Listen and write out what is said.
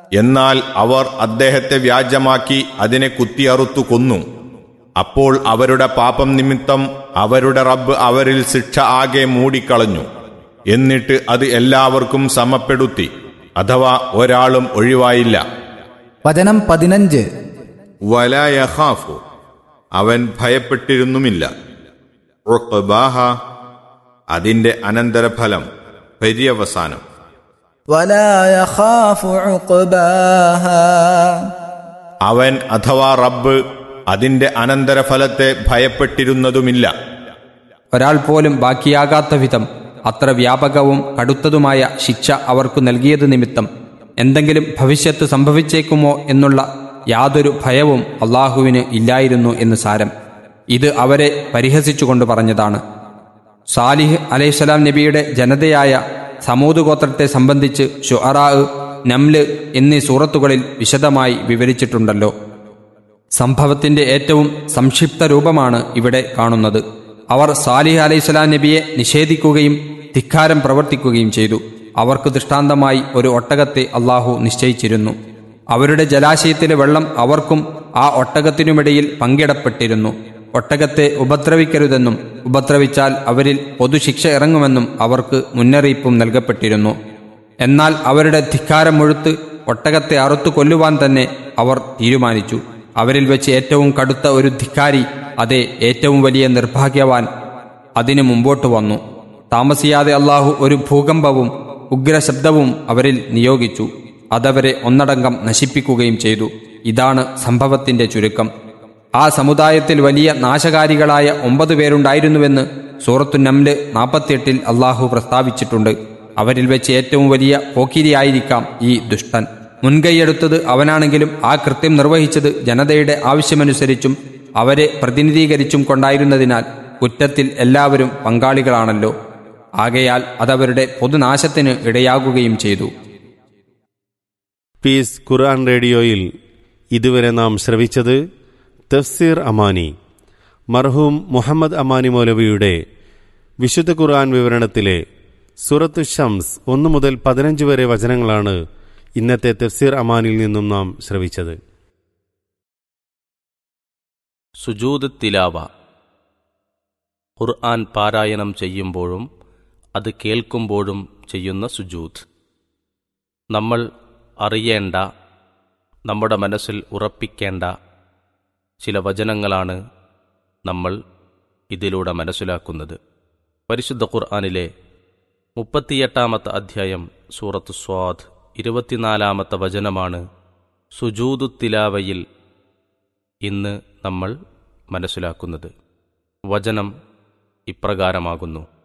എന്നാൽ അവർ അദ്ദേഹത്തെ വ്യാജമാക്കി അതിനെ കുത്തിയറുത്തു കൊന്നു അപ്പോൾ അവരുടെ പാപം നിമിത്തം അവരുടെ റബ്ബ് അവരിൽ ശിക്ഷ ആകെ മൂടിക്കളഞ്ഞു എന്നിട്ട് അത് എല്ലാവർക്കും സമപ്പെടുത്തി അഥവാ ഒരാളും ഒഴിവായില്ല വചനം പതിനഞ്ച് വലയഹാഫു അവൻ ഭയപ്പെട്ടിരുന്നുമില്ല ഉഖ്ബാഹ അതിന്റെ അനന്തരഫലം പര്യവസാനം ولا يخاف عقباها അവൻ അഥവാ റബ്ബ് അതിന്റെ അനന്തരഫലത്തെ ഭയപ്പെട്ടിരുന്നതുമില്ല ഒരാൾ പോലും ബാക്കിയാകാത്ത വിധം അത്ര വ്യാപകവും കടുത്തതുമായ ശിക്ഷ അവർക്കു നൽകിയത് നിമിത്തം എന്തെങ്കിലും ഭവിഷ്യത്ത് സംഭവിച്ചേക്കുമോ എന്നുള്ള യാതൊരു ഭയവും അള്ളാഹുവിന് ഇല്ലായിരുന്നു എന്ന് സാരം ഇത് അവരെ പരിഹസിച്ചുകൊണ്ട് പറഞ്ഞതാണ് സാലിഹ് അലൈഹിസ്സലാം നബിയുടെ ജനതയായ സമൂത് ഗോത്രത്തെ സംബന്ധിച്ച് ഷുഅറാ നംല് എന്നീ സൂറത്തുകളിൽ വിശദമായി വിവരിച്ചിട്ടുണ്ടല്ലോ സംഭവത്തിന്റെ ഏറ്റവും സംക്ഷിപ്ത രൂപമാണ് ഇവിടെ കാണുന്നത് അവർ സാലിഹ് അലൈഹിസ്സലാം നബിയെ നിഷേധിക്കുകയും ധിക്കാരം പ്രവർത്തിക്കുകയും ചെയ്തു അവർക്ക് ദൃഷ്ടാന്തമായി ഒരു ഒട്ടകത്തെ അള്ളാഹു നിശ്ചയിച്ചിരുന്നു അവരുടെ ജലാശയത്തിലെ വെള്ളം അവർക്കും ആ ഒട്ടകത്തിനുമിടയിൽ പങ്കിടപ്പെട്ടിരുന്നു ഒട്ടകത്തെ ഉപദ്രവിക്കരുതെന്നും ഉപദ്രവിച്ചാൽ അവരിൽ പൊതുശിക്ഷ ഇറങ്ങുമെന്നും അവർക്ക് മുന്നറിയിപ്പും നൽകപ്പെട്ടിരുന്നു എന്നാൽ അവരുടെ ധിക്കാരം മുഴുത്ത് ഒട്ടകത്തെ അറുത്തു കൊല്ലുവാൻ തന്നെ അവർ തീരുമാനിച്ചു അവരിൽ വെച്ച് ഏറ്റവും കടുത്ത ഒരു ധിക്കാരി അതെ ഏറ്റവും വലിയ നിർഭാഗ്യവാൻ അതിനു മുമ്പോട്ട് വന്നു താമസിയാതെ അള്ളാഹു ഒരു ഭൂകമ്പവും ഉഗ്രശബ്ദവും അവരിൽ നിയോഗിച്ചു അതവരെ ഒന്നടങ്കം നശിപ്പിക്കുകയും ചെയ്തു ഇതാണ് സംഭവത്തിന്റെ ചുരുക്കം ആ സമുദായത്തിൽ വലിയ നാശകാരികളായ ഒമ്പത് പേരുണ്ടായിരുന്നുവെന്ന് സൂറത്തു നംല് നാൽപ്പത്തിയെട്ടിൽ അള്ളാഹു പ്രസ്താവിച്ചിട്ടുണ്ട് അവരിൽ വെച്ച് ഏറ്റവും വലിയ പോക്കിരിയായിരിക്കാം ഈ ദുഷ്ടൻ മുൻകൈയെടുത്തത് അവനാണെങ്കിലും ആ കൃത്യം നിർവഹിച്ചത് ജനതയുടെ ആവശ്യമനുസരിച്ചും അവരെ പ്രതിനിധീകരിച്ചും കൊണ്ടായിരുന്നതിനാൽ കുറ്റത്തിൽ എല്ലാവരും പങ്കാളികളാണല്ലോ ആകയാൽ അതവരുടെ പൊതുനാശത്തിന് ഇടയാകുകയും ചെയ്തു പീസ് ഖുർആൻ റേഡിയോയിൽ ഇതുവരെ നാം ശ്രവിച്ചത് തഫ്സീർ അമാനി മർഹൂം മുഹമ്മദ് അമാനി മൗലവിയുടെ വിശുദ്ധ ഖുർആൻ വിവരണത്തിലെ സുറത്ത് ഷംസ് ഒന്ന് മുതൽ പതിനഞ്ച് വരെ വചനങ്ങളാണ് ഇന്നത്തെ തഫ്സീർ അമാനിൽ നിന്നും നാം ശ്രവിച്ചത് സുജൂദ് തിലാവ ഖുർആൻ പാരായണം ചെയ്യുമ്പോഴും അത് കേൾക്കുമ്പോഴും ചെയ്യുന്ന സുജൂദ് നമ്മൾ അറിയേണ്ട നമ്മുടെ മനസ്സിൽ ഉറപ്പിക്കേണ്ട ചില വചനങ്ങളാണ് നമ്മൾ ഇതിലൂടെ മനസ്സിലാക്കുന്നത് പരിശുദ്ധ ഖുർആനിലെ മുപ്പത്തിയെട്ടാമത്തെ അധ്യായം സൂറത്ത് സ്വാദ് ഇരുപത്തിനാലാമത്തെ വചനമാണ് സുജൂദു തിലാവയിൽ ഇന്ന് നമ്മൾ മനസ്സിലാക്കുന്നത് വചനം ഇപ്രകാരമാകുന്നു